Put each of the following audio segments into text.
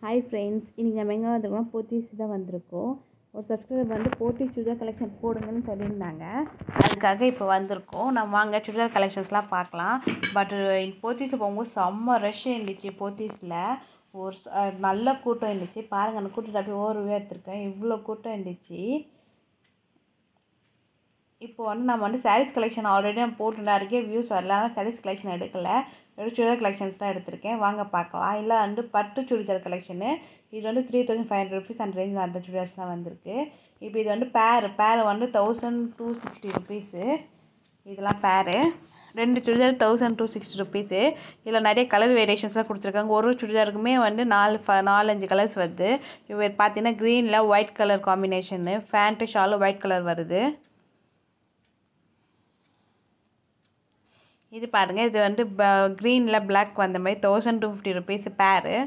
hi friends இன்றைக்கி நம்ம எங்கே வந்திருக்கோம் போத்தீஸ் தான் வந்திருக்கோம் ஒரு சப்ஸ்கிரைபர் வந்து போத்தீஸ் சுடிதார் கலெக்ஷன் போடுங்கன்னு சொல்லியிருந்தாங்க அதுக்காக இப்போ வந்திருக்கோம் நம்ம வாங்க சுடிதார் கலெக்ஷன்ஸ்லாம் பார்க்கலாம் பட் போத்தீஸில் போகும்போது செம்ம ரஷ் இருந்துச்சு போத்தீஸில் ஒரு ச- அஹ் நல்ல கூட்டம் இருந்துச்சு பாருங்கள் அந்த கூட்டத்தை அப்படியே ஓரவே எடுத்திருக்கேன் இவ்வளோ கூட்டம் இருந்துச்சு இப்போ வந்து நம்ம வந்து சாரீஸ் கலெக்ஷன் ஆல்ரெடி நான் போட்டு நிறைய வியூஸ் வரல ஆனால் சாரீஸ் கலெக்ஷன் எடுக்கல வெறும் சுடிதார் கலெக்ஷன்ஸ் தான் எடுத்திருக்கேன் வாங்க பார்க்கலாம் இல்லை வந்து பட்டு சுடிதார் கலெக்ஷனு இது வந்து three thousand five hundred rupees அந்த ரேஞ்ச் அந்த சுடிதார்ஸ் தான் வந்திருக்கு இப்போ இது வந்து பேர் பேர் வந்து தௌசண்ட் டூ சிக்ஸ்டி ருபீஸு இதெல்லாம் பேரு ரெண்டு churidar thousand two sixty rupees இதில் நிறைய கலர் வேரியேஷன்ஸ்லாம் கொடுத்துருக்காங்க ஒரு ஒரு சுடிதாருக்குமே வந்து நாலு ஃப நாலஞ்சு கலர்ஸ் வருது இப்போ பார்த்தீங்கன்னா க்ரீனில் ஒயிட் கலர் காம்பினேஷனு ஃபேண்ட்டு ஷாலும் ஒயிட் கலர் வருது இது பாருங்கள் இது வந்து க்ரீனில் பிளாக் வந்த மாதிரி தௌசண்ட் டூ ஃபிஃப்டி ருபீஸ் பேரு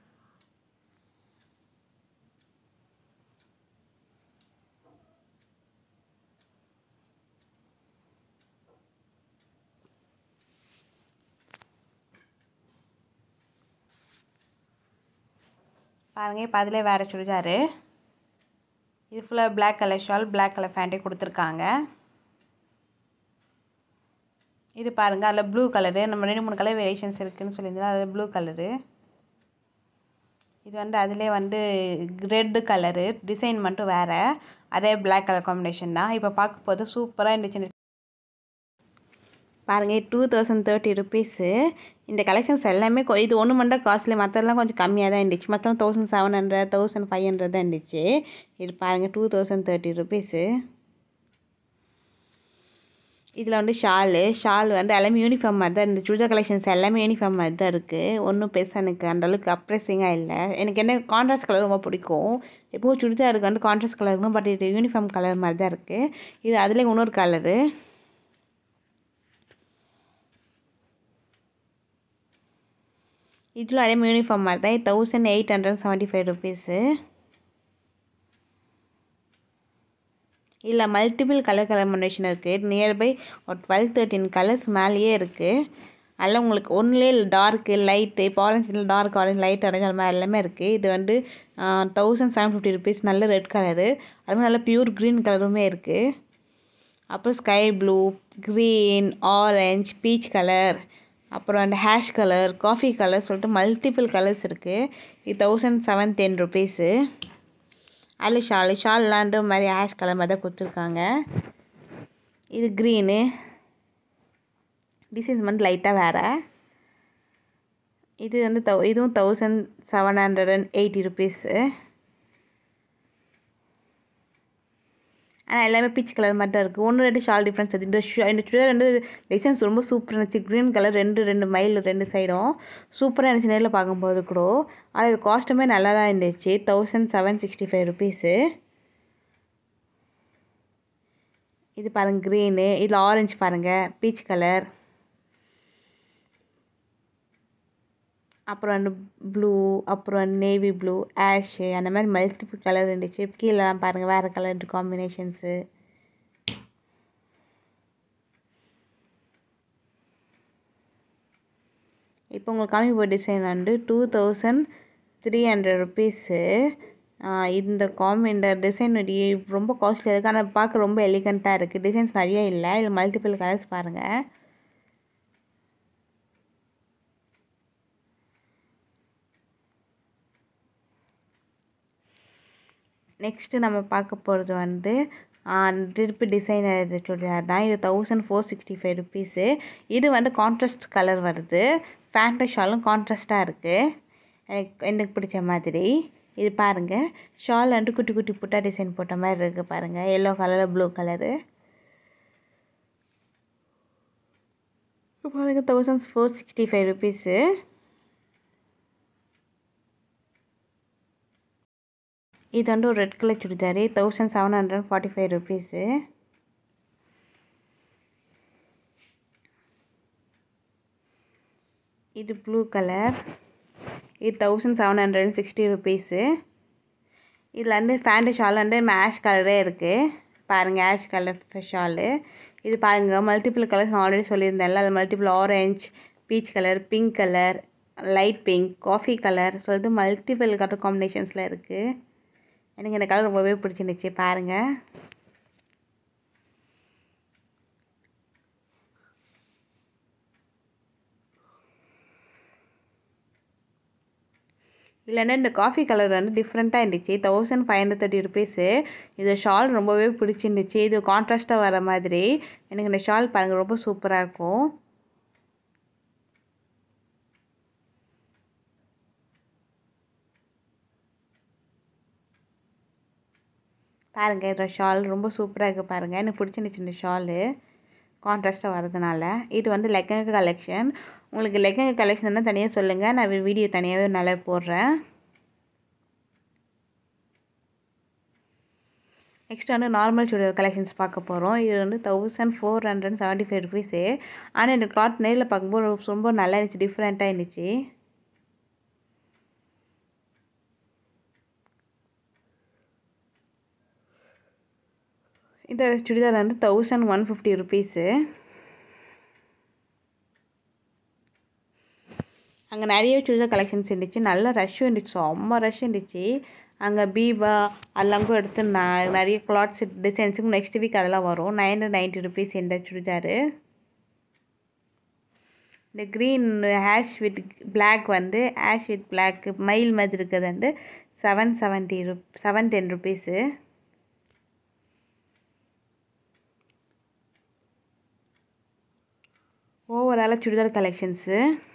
பாருங்கள் இப்போ அதிலே வேறு சுடிதாரு இது ஃபுல்லாக Black colour shawl Black colour ஃபேண்ட்டே கொடுத்துருக்காங்க இது பாருங்கள் அதில் ப்ளூ கலரு நம்ம ரெண்டு மூணு கலர் வேரியேஷன்ஸ் இருக்குதுன்னு சொல்லியிருந்தோம் அதில் ப்ளூ கலரு இது வந்து அதிலே வந்து ரெட்டு கலரு டிசைன் மட்டும் வேறு அதே Black கலர் காம்பினேஷன் தான் இப்போ பார்க்க போது சூப்பராக இருந்துச்சு பாருங்கள் டூ தௌசண்ட் தேர்ட்டி ருபீஸு இந்த கலெக்ஷன்ஸ் எல்லாமே கொ- இது ஒன்று மட்டும் காஸ்ட்லி மற்றெல்லாம் கொஞ்சம் கம்மியாக தான் இருந்துச்சு மற்ற thousand seven hundred thousand five hundred தான் இருந்துச்சு இது பாருங்கள் டூ தௌசண்ட் தேர்ட்டி ருபீஸு இதில் வந்து ஷாலு ஷால் வந்து எல்லாமே யூனிஃபார்ம் மாதிரி தான் இந்த சுடிதார் கலெக்ஷன்ஸ் எல்லாமே யூனிஃபார்ம் மாதிரி தான் இருக்குது ஒன்றும் பெருசாக எனக்கு அந்த அளவுக்கு அப்ரெஸிங்காக இல்லை எனக்கு என்ன கான்ட்ராஸ்ட் கலர் ரொம்ப பிடிக்கும் எப்போவும் சுடிதாருக்கு வந்து கான்ட்ராஸ்ட் கலர் இருக்கும் பட் இது யூனிஃபார்ம் கலர் மாதிரி தான் இருக்குது இது அதில் இன்னொரு கலரு இதில் அதே யூனிஃபார்ம் மாதிரி தான் thousand eight hundred seventy five rupees இல்லை மல்டிபிள் கலர் காம்பினேஷன் இருக்குது நியர்பை ஒரு டுவெல் தேர்ட்டின் கலர்ஸ் மேலேயே இருக்குது அதில் உங்களுக்கு ஒன்றுலேயே டார்க்கு லைட்டு இப்போ orange dark orange light orange அது மாதிரி எல்லாமே இருக்குது இது வந்து தௌசண்ட் செவன் ஃபிஃப்டி ருபீஸ் நல்ல ரெட் கலரு அது மாதிரி நல்ல பியூர் க்ரீன் கலருமே இருக்குது அப்புறம் sky blue green orange peach colour அப்புறம் அந்த ஹேஷ் கலர் காஃபி கலர் சொல்லிட்டு மல்டிபிள் கலர்ஸ் இருக்குது இது தௌசண்ட் செவன் டென் ருபீஸு அதில் ஷால் ஷால்லாண்டு மாதிரி ஹேஷ் கலர் மாதிரி தான் கொடுத்துருக்காங்க இது க்ரீனு டிசைன்ஸ் மட்டும் லைட்டாக வேறு இது வந்து தௌ இதுவும் thousand seven hundred and eighty rupees ஆனால் எல்லாமே பீச் கலர் மாதிரி தான் இருக்குது ஒன்று ரெண்டு ஷால் டிஃப்ரென்ஸ் இருக்குது இந்த ஷூ இந்த சுடிதார் ரெண்டு டிசைன்ஸ் ரொம்ப சூப்பராக இருந்துச்சு க்ரீன் கலர் ரெண்டு ரெண்டு மைல் ரெண்டு சைடும் சூப்பராக இருந்துச்சு நேரில் பார்க்கும்போது கூட ஆனால் இது காஸ்ட்டுமே நல்லா தான் இருந்துச்சு thousand seven sixty five rupees இது பாருங்கள் க்ரீனு இதில் ஆரஞ்சு பாருங்கள் பீச் கலர் அப்புறம் வந்து ப்ளூ அப்புறம் நேவி ப்ளூ ஆஷு அந்த மாதிரி மல்டிபிள் கலர் இருந்துச்சு கீழெலாம் பாருங்கள் வேறு கலர் காம்பினேஷன்ஸு இப்போ உங்களுக்கு காமி போய் டிசைன் வந்து two thousand three hundred rupees இந்த காமி இந்த டிசைன் ரொம்ப காஸ்ட்லியாக இருக்குது ஆனால் பார்க்க ரொம்ப எலிகண்ட்டாக இருக்குது டிசைன்ஸ் நிறைய இல்லை இதில் மல்டிபிள் கலர்ஸ் பாருங்கள் நெக்ஸ்ட்டு நம்ம பார்க்க போகிறது வந்து திருப்பி டிசைனர் சுடிதார் தான் இது thousand four sixty five rupees இது வந்து கான்ட்ராஸ்ட் கலர் வருது ஃபேண்ட்டு ஷாலும் கான்ட்ராஸ்ட்டாக இருக்குது எனக்கு எனக்கு பிடிச்ச மாதிரி இது பாருங்கள் ஷால் வந்து குட்டி குட்டி புட்டா டிசைன் போட்ட மாதிரி இருக்குது பாருங்கள் எல்லோ கலரில் ப்ளூ கலரு பாருங்கள் thousand four sixty five rupees இது வந்து ஒரு red colour churidar thousand seven hundred forty five rupees இது ப்ளூ கலர் இது thousand seven hundred sixty rupees இதில் வந்து ஃபேண்ட்டு ஷால் வந்து ஆஷ் கலரே இருக்குது பாருங்கள் ஆஷ் கலர் ஷாலு இது பாருங்கள் மல்டிபிள் கலர்ஸ் நான் ஆல்ரெடி சொல்லியிருந்தேன்ல அது multiple orange peach colour pink colour light pink coffee colour சொல்லிட்டு மல்டிபிள் கலர் காம்பினேஷன்ஸில் இருக்குது எனக்கு இந்த கலர் ரொம்பவே பிடிச்சிருந்துச்சு பாருங்கள் இல்லைன்னா இந்த காஃபி கலர் வந்து டிஃப்ரெண்ட்டாக இருந்துச்சு thousand five hundred thirty rupees இது ஷால் ரொம்பவே பிடிச்சிருந்துச்சு இது கான்ட்ராஸ்ட்டாக வர மாதிரி எனக்கு இந்த ஷால் பாருங்கள் ரொம்ப சூப்பராக இருக்கும் பாருங்கள் இதோட ஷால் ரொம்ப சூப்பராக இருக்குது பாருங்கள் எனக்கு பிடிச்சிருந்துச்சு இந்த ஷாலு கான்ட்ராஸ்ட்டாக வரதுனால இது வந்து லெக்கங்க கலெக்ஷன் உங்களுக்கு லெக்கங்க கலெக்ஷன் தனியாக சொல்லுங்கள் நான் வீடியோ தனியாகவே நல்லா போடுறேன் நெக்ஸ்ட் வந்து நார்மல் சுடிதார் கலெக்ஷன்ஸ் பார்க்க போகிறோம் இது வந்து thousand four hundred seventy five rupees ஆனால் இந்த கிளாத் நேரில் பார்க்கும்போது ரொம்ப நல்லா இருந்துச்சு டிஃப்ரெண்ட்டாக இருந்துச்சு இந்த சுடிதார் வந்து தௌசண்ட் ஒன் ஃபிஃப்டி ருபீஸு அங்கே நிறைய சுடிதார் கலெக்ஷன்ஸ் இருந்துச்சு நல்ல ரஷ்ஷும் இருந்துச்சு செம்ம ரஷ் இருந்துச்சு அங்கே பீபா அதெல்லாம் கூட எடுத்து நான் நிறைய கிளாத்ஸ் டிசைன்ஸுக்கு நெக்ஸ்ட் வீக் அதெல்லாம் வரும் நைன் ஹண்ட்ரட் நைன்ட்டி ருபீஸ் இந்த சுடிதாரு இந்த க்ரீன் ஹேஷ் வித் பிளாக் வந்து ஹேஷ் வித் பிளாக் மயில் மாதிரி இருக்கிறது வந்து செவன் செவன்ட்டி ருப் செவன் டென் ருபீஸு ஓவராலாக சுடிதார் கலெக்ஷன்ஸு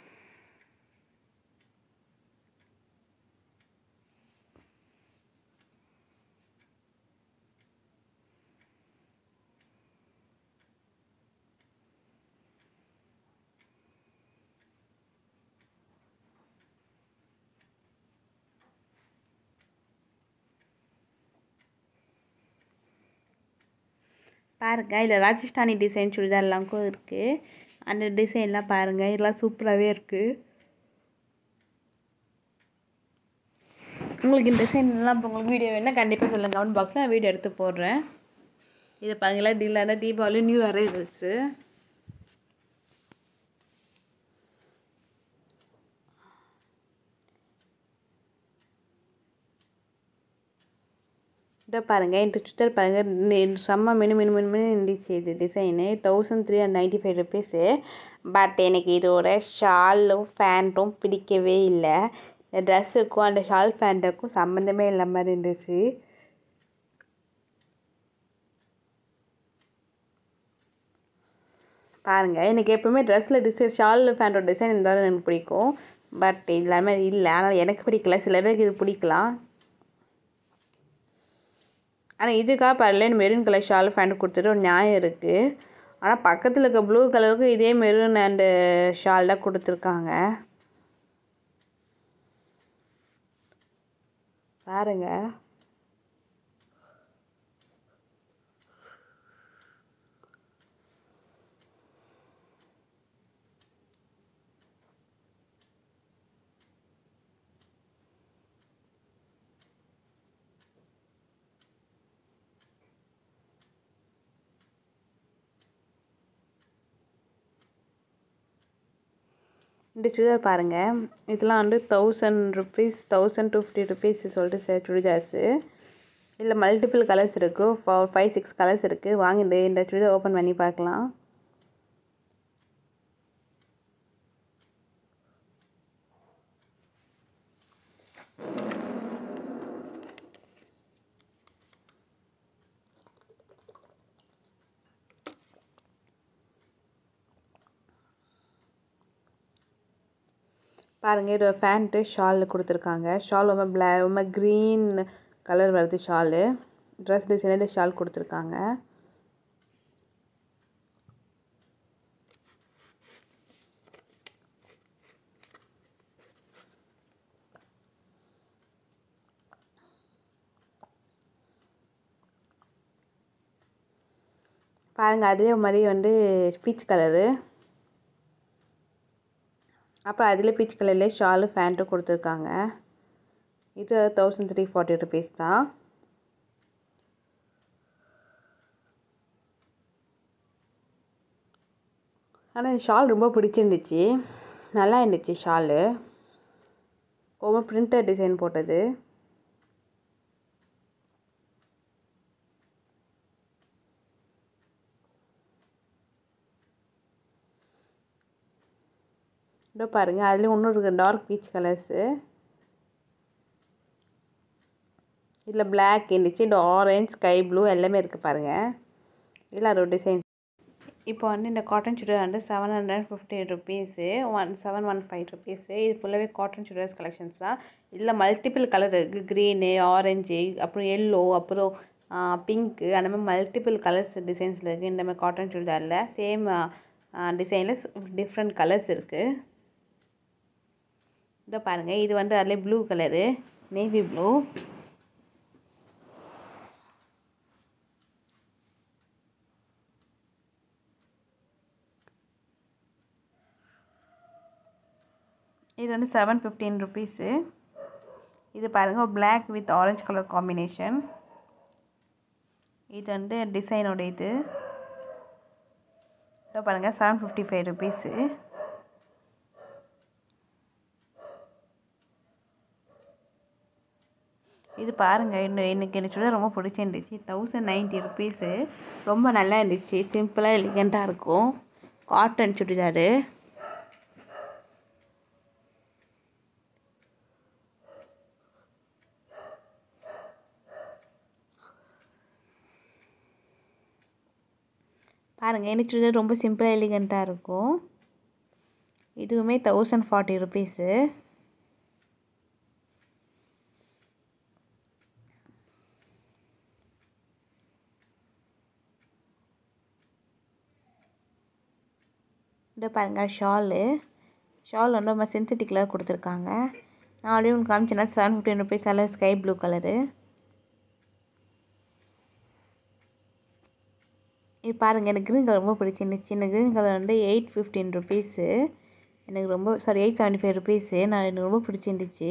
பாருங்கள் இதில் ராஜஸ்தானி டிசைன் சுடிதார்லாம் கூட இருக்குது அந்த டிசைன்லாம் பாருங்கள் இதெல்லாம் சூப்பராகவே இருக்குது உங்களுக்கு இந்த டிசைன்லாம் இப்போ உங்களுக்கு வீடியோ வேணால் கண்டிப்பாக சொல்லுங்கள் கமெண்ட் பாக்ஸில் நான் வீடியோ எடுத்து போடுறேன் இதை பாருங்களா டீலான தீபாவளி நியூ அரைவல்ஸு இதோ பாருங்கள் இந்த சுத்தர் பாருங்கள் செம்ம மினு மினு மினு மினு இருந்துச்சு இது design thousand three hundred ninety five rupees but எனக்கு இதோட ஷாலும் ஃபேண்ட்டும் பிடிக்கவே இல்லை இந்த ட்ரெஸ்ஸுக்கும் அந்த ஷால் ஃபேண்ட்டுக்கும் சம்மந்தமே இல்லாம மாதிரி இருந்துச்சு பாருங்கள் எனக்கு எப்போவுமே ட்ரெஸ்ஸில் டிசைன் ஷால் ஃபேண்டோட டிசைன் இருந்தாலும் எனக்கு பிடிக்கும் பட் இது எல்லாமே இல்லை ஆனால் எனக்கு பிடிக்கல சில பேருக்கு இது பிடிக்கலாம் ஆனால் இதுக்காக பரவாயில்ல மெரூன் கலர் ஷால் ஃபேண்ட் கொடுத்துட்டு ஒரு நியாயம் இருக்குது ஆனால் பக்கத்தில் இருக்க ப்ளூ கலருக்கு இதே மெரூன் அண்டு ஷால் தான் கொடுத்துருக்காங்க பாருங்க இந்த சுடிதார் பாருங்கள் இதெல்லாம் வந்து thousand rupees thousand two fifty rupees சொல்லிட்டு சே சுடிதார்ஸு இதில் மல்டிபிள் கலர்ஸ் இருக்குது ஃபோர் ஃபைவ் சிக்ஸ் கலர்ஸ் இருக்குது வாங்க இந்த இந்த சுடிதார் ஓப்பன் பண்ணி பார்க்கலாம் பாருங்கள் இது ஃபேண்ட்டு ஷால் கொடுத்துருக்காங்க ஷால் ரொம்ப பிளா ரொம்ப க்ரீன் கலர் வருது ஷாலு ட்ரெஸ் டிசைனர் ஷால் கொடுத்துருக்காங்க பாருங்கள் அதே மாதிரி வந்து பீச் கலரு அப்புறம் அதில் பீச் கலர்லேயே ஷாலு ஃபேண்ட்டும் கொடுத்துருக்காங்க இது தௌசண்ட் த்ரீ ஃபார்ட்டி ருபீஸ் தான் ஆனால் இந்த ஷால் ரொம்ப பிடிச்சிருந்துச்சு நல்லா இருந்துச்சு ஷாலு ரொம்ப பிரிண்டட் டிசைன் போட்டது இதோ பாருங்கள் அதுலேயும் இன்னும் இருக்குது டார்க் பீச் கலர்ஸு இதில் பிளாக் இருந்துச்சு இந்த ஆரஞ்ச் ஸ்கை ப்ளூ எல்லாமே இருக்குது பாருங்கள் இதில் அதோட டிசைன் இப்போ வந்து இந்த காட்டன் சுடிதார் வந்து seven hundred fifty rupees one seven one five rupees இது ஃபுல்லாகவே காட்டன் சுடிதார்ஸ் கலெக்ஷன்ஸ் தான் இதில் மல்டிபிள் கலர் இருக்குது க்ரீனு ஆரஞ்சு அப்புறம் எல்லோ அப்புறம் பிங்க்கு அந்த மாதிரி மல்டிபிள் கலர்ஸ் டிசைன்ஸில் இருக்குது இந்த மாதிரி காட்டன் சுடிதாரில் சேம் டிசைனில் டிஃப்ரெண்ட் கலர்ஸ் இருக்குது இதோ பாருங்கள் இது வந்து அதில் ப்ளூ கலரு நேவி ப்ளூ இது வந்து செவன் ஃபிஃப்டீன் ருபீஸு இது பாருங்கள் black with orange colour combination இது வந்து டிசைனோட இது இதோ பாருங்கள் செவன் ஃபிஃப்டி ஃபைவ் ருபீஸு இது பாருங்கள் இன்னும் எனக்கு எனக்கு சுடிதார் ரொம்ப பிடிச்சிருந்துச்சு தௌசண்ட் நைன்ட்டி ருபீஸு ரொம்ப நல்லா இருந்துச்சு சிம்பிளாக எலிகண்ட்டாக இருக்கும் காட்டன் சுடிதாரு பாருங்கள் எனக்கு சுடிதார் ரொம்ப சிம்பிளாக எலிகண்ட்டாக இருக்கும் இதுவுமே தௌசண்ட் ஃபார்ட்டி ருபீஸு இதோ பாருங்கள் ஷாலு ஷால் வந்து நம்ம சிந்தட்டிக் கலர் கொடுத்துருக்காங்க நான் ஆல்ரெடி உங்களுக்கு காமிச்சேன்னா செவன் ஃபிஃப்டின் ருபீஸ் அதில் ஸ்கை ப்ளூ கலரு இது பாருங்கள் எனக்கு க்ரீன் கலர் ரொம்ப பிடிச்சிருந்துச்சு இந்த க்ரீன் கலர் வந்து எயிட் ஃபிஃப்டீன் ருபீஸு எனக்கு ரொம்ப sorry eight seventy five rupees நான் எனக்கு ரொம்ப பிடிச்சிருந்துச்சு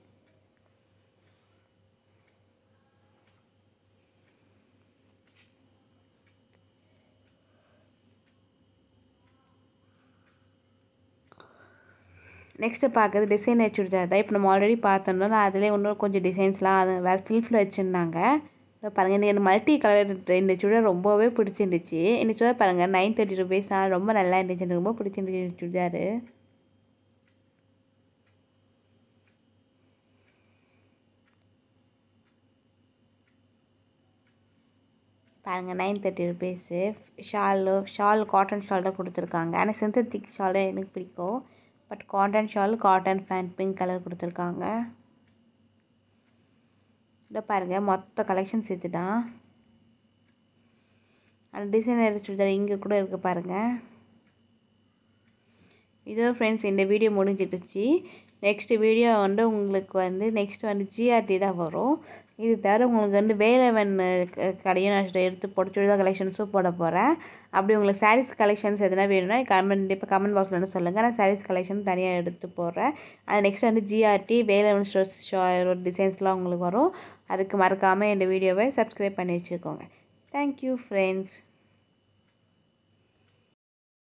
நெக்ஸ்ட்டு பார்க்குறது டிசைனர் சுடிதார் தான் இப்போ நம்ம ஆல்ரெடி பார்த்தோம்னா அதிலே இன்னும் கொஞ்சம் டிசைன்ஸ்லாம் அது வேறு செல்ஃபில் வச்சுருந்தாங்க பாருங்கள் எனக்கு இந்த மல்டி கலர் இந்த சுடிதார் ரொம்பவே பிடிச்சிருந்துச்சு இந்த சுடிதார் பாருங்கள் நைன் தேர்ட்டி ருபீஸ் தான் ரொம்ப நல்லா இருந்துச்சு எனக்கு ரொம்ப பிடிச்சிருந்துச்சு இந்த சுடிதார் பாருங்கள் nine thirty rupees shawl shawl cotton shawl தான் கொடுத்துருக்காங்க ஆனால் சிந்தட்டிக் ஷால் தான் எனக்கு பிடிக்கும் but cotton shawl cotton pant pink colour கொடுத்துருக்காங்க இதை பாருங்கள் மொத்த கலெக்ஷன் சேர்த்து தான் அந்த டிசைனர் சுடிதார் இங்கே கூட இருக்குது பாருங்கள் இதோ ஃப்ரெண்ட்ஸ் இந்த வீடியோ முடிஞ்சிடுச்சு நெக்ஸ்ட் வீடியோ வந்து உங்களுக்கு வந்து நெக்ஸ்ட் வந்து ஜிஆர்டி தான் வரும் இது தவிர உங்களுக்கு வந்து வேலவன் கடையும் நான் எடுத்து போட்டு சுடிதார் கலெக்ஷன்ஸும் போட போகிறேன் அப்படி உங்களுக்கு சாரீஸ் கலெக்ஷன்ஸ் எதனா வேணும்னா கமெண்ட் இப்போ கமெண்ட் பாக்ஸில் வந்து சொல்லுங்கள் நான் சாரீஸ் கலெக்ஷன் தனியாக எடுத்து போடுறேன் அது நெக்ஸ்ட் வந்து ஜிஆர்டி வேலவன் ஸ்டோர்ஸ் ஷோ டிசைன்ஸ்லாம் உங்களுக்கு வரும் அதுக்கு மறக்காமல் இந்த வீடியோவை சப்ஸ்கிரைப் பண்ணி வச்சுக்கோங்க தேங்க்யூ ஃப்ரெண்ட்ஸ்